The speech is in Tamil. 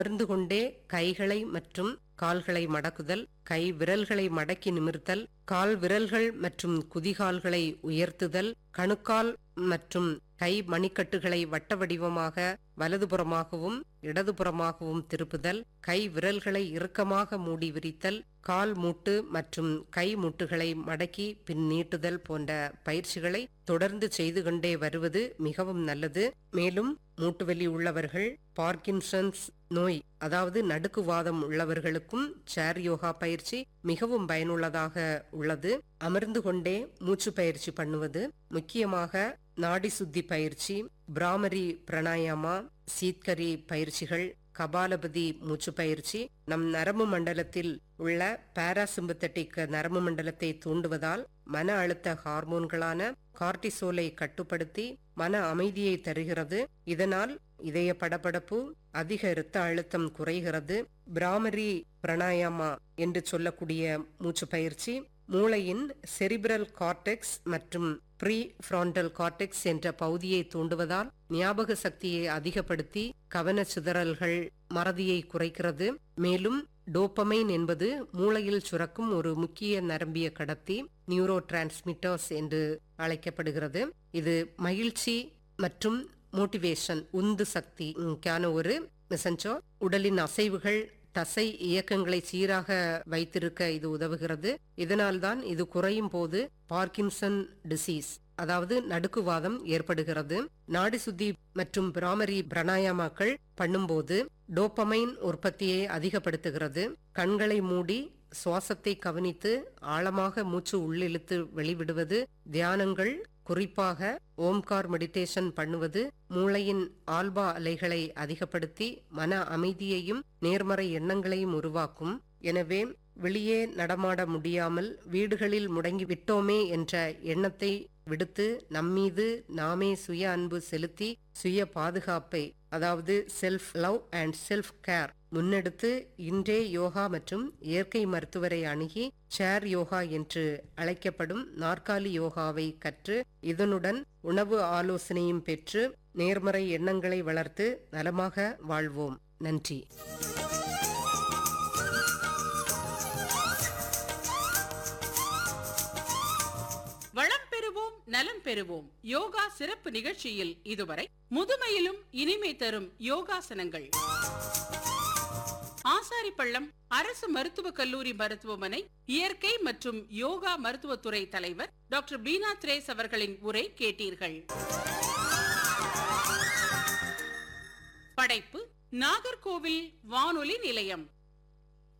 அமர்ந்து கொண்டே கைகளை மற்றும் கால்களை மடக்குதல் கை விரல்களை மடக்கி நிமிர்த்தல் கால் விரல்கள் மற்றும் குதிகால்களை உயர்த்துதல் கணுக்கால் மற்றும் கை மணிக்கட்டுகளை வட்ட வடிவமாக வலதுபுறமாகவும் இடதுபுறமாகவும் திருப்புதல் கை விரல்களை இறுக்கமாக மூடி விரித்தல் கால் மூட்டு மற்றும் கை மூட்டுகளை மடக்கி பின் நீட்டுதல் போன்ற பயிற்சிகளை தொடர்ந்து செய்து கொண்டே வருவது மிகவும் நல்லது மேலும் மூட்டுவலி உள்ளவர்கள் பார்க்கின்சன்ஸ் நோய் அதாவது நடுக்குவாதம் உள்ளவர்களுக்கும் சேர் யோகா பயிற்சி மிகவும் பயனுள்ளதாக உள்ளது அமர்ந்து கொண்டே மூச்சு பயிற்சி பண்ணுவது முக்கியமாக நாடி சுத்தி பயிற்சி பிராமரி பிராணாயாமா சீத்கரி பயிற்சிகள் கபாலபதி மூச்சு பயிற்சி நம் நரம்பு மண்டலத்தில் உள்ள பாராசிம்பத்தட்டிக் நரம்பு மண்டலத்தை தூண்டுவதால் மன அழுத்த ஹார்மோன்களான கார்டிசோலை கட்டுப்படுத்தி மன அமைதியை தருகிறது இதனால் இதய படபடப்பு அதிக இரத்த அழுத்தம் குறைகிறது பிராமரி பிராணாயாமா என்று சொல்லக்கூடிய மூச்சு பயிற்சி மூளையின் செரிபிரல் கார்டெக்ஸ் மற்றும் ப்ரீ ஃப்ராண்டல் கார்டெக்ஸ் என்ற பகுதியை தூண்டுவதால் ஞாபக சக்தியை அதிகப்படுத்தி கவன சிதறல்கள் மறதியை குறைக்கிறது மேலும் டோப்பமைன் என்பது மூளையில் சுரக்கும் ஒரு முக்கிய நரம்பிய கடத்தி நியூரோ டிரான்ஸ்மிட்டர்ஸ் என்று அழைக்கப்படுகிறது இது மகிழ்ச்சி மற்றும் மோட்டிவேஷன் உந்து சக்தி க்கான ஒரு மெசஞ்சர் உடலின் அசைவுகள் தசை இயக்கங்களை சீராக வைத்திருக்க இது உதவுகிறது இதனால்தான் இது குறையும் போது பார்க்கின்சன் டிசீஸ் அதாவது நடுக்குவாதம் ஏற்படுகிறது நாடி சுத்தி மற்றும் பிராமரி பிராணாயாமாக்கள் பண்ணும்போது டோப்பமைன் உற்பத்தியை அதிகப்படுத்துகிறது கண்களை மூடி சுவாசத்தை கவனித்து ஆழமாக மூச்சு உள்ளிழுத்து வெளிவிடுவது தியானங்கள் குறிப்பாக ஓம்கார் மெடிடேஷன் பண்ணுவது மூளையின் ஆல்பா அலைகளை அதிகப்படுத்தி மன அமைதியையும் நேர்மறை எண்ணங்களையும் உருவாக்கும் எனவே வெளியே நடமாட முடியாமல் வீடுகளில் முடங்கி விட்டோமே என்ற எண்ணத்தை விடுத்து நம்மீது நாமே சுய அன்பு செலுத்தி சுய பாதுகாப்பை அதாவது self love and self care முன்னெடுத்து இன்றே யோகா மற்றும் இயற்கை மருத்துவரை அணுகி சேர் யோகா என்று அழைக்கப்படும் நாற்காலி யோகாவை கற்று இதனுடன் உணவு ஆலோசனையும் பெற்று நேர்மறை எண்ணங்களை வளர்த்து நலமாக வாழ்வோம் நன்றி வளம் பெறுவோம் நலம் பெறுவோம் யோகா சிறப்பு நிகழ்ச்சியில் இதுவரை முதுமையிலும் இனிமை தரும் யோகாசனங்கள் ஆசாரிப்பள்ளம் அரசு மருத்துவக் கல்லூரி மருத்துவமனை இயற்கை மற்றும் யோகா மருத்துவத்துறை தலைவர் டாக்டர் பீனா திரேஸ் அவர்களின் உரை கேட்டீர்கள் படைப்பு நாகர்கோவில் வானொலி நிலையம்